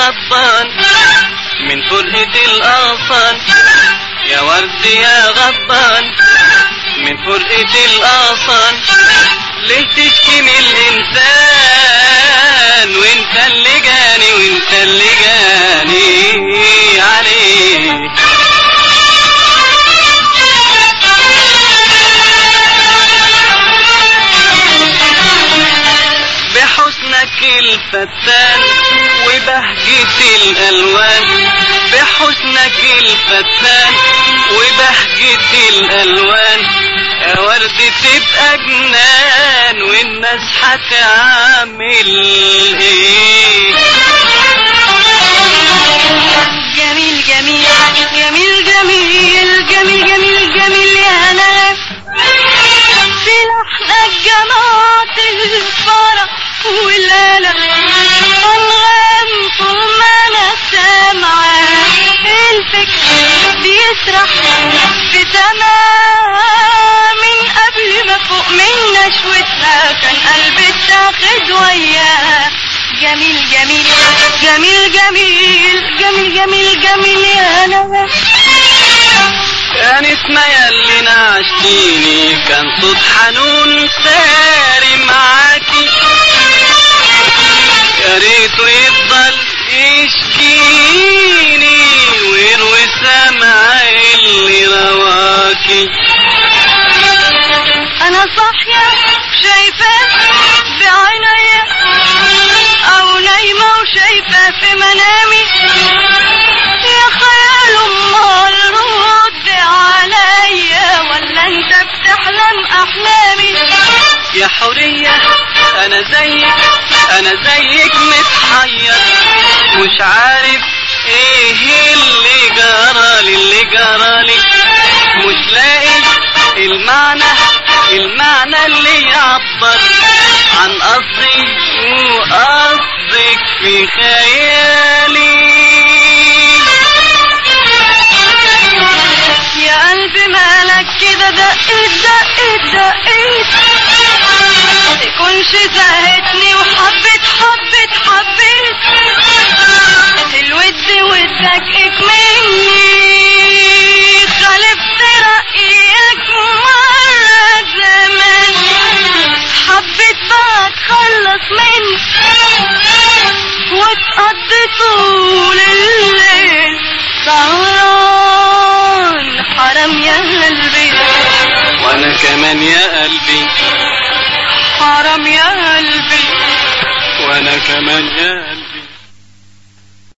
غضبان من فرقة الأغصان يا ورد يا غضبان من فرقة الأغصان ليه تشكي من الإنسان وانت اللي جاني وانت اللي جاني عليه بحسنك الفتان وبهجة الألوان بحسنك الفتان وبهجة الألوان يا ورد تبقى جنان والناس هتعمل ايه جميل جميل جميل جميل جميل جميل جميل يا ناس في لحنك جماعة الفرح والآلة أنغام طول ما أنا سامعة الفكر بيسرح في سماء من قبل ما فوق من نشوتها كان قلبي اتاخد وياها جميل جميل جميل جميل جميل جميل جميل يا ناس يا نسمة يا اللي نعشتيني كان صوت حنون ساري معاكي يا ريته يفضل يشكيني ويروي سمع اللي رواكي انا صاحية شايفة بعينيا او نايمة وشايفة في منامي يا خيال امال رد عليا ولا انت بتحلم احلامي يا حورية انا زيك انا زيك متحير مش عارف ايه اللي جرالي اللي جرالي مش لاقي المعنى المعنى اللي يعبر عن قصدي وقصدك في خيالي يا قلبي مالك كده دقيت دقيت دقيت تكونش زهقتني وحبيت حبيت حبيت الود ودك اكملني خالفت رأيك مرة زمان حبيت بقى اتخلص مني وتقضي طول الليل سهران حرام يا قلبي وانا كمان يا قلبي حرام يا قلبي وانا كمان يا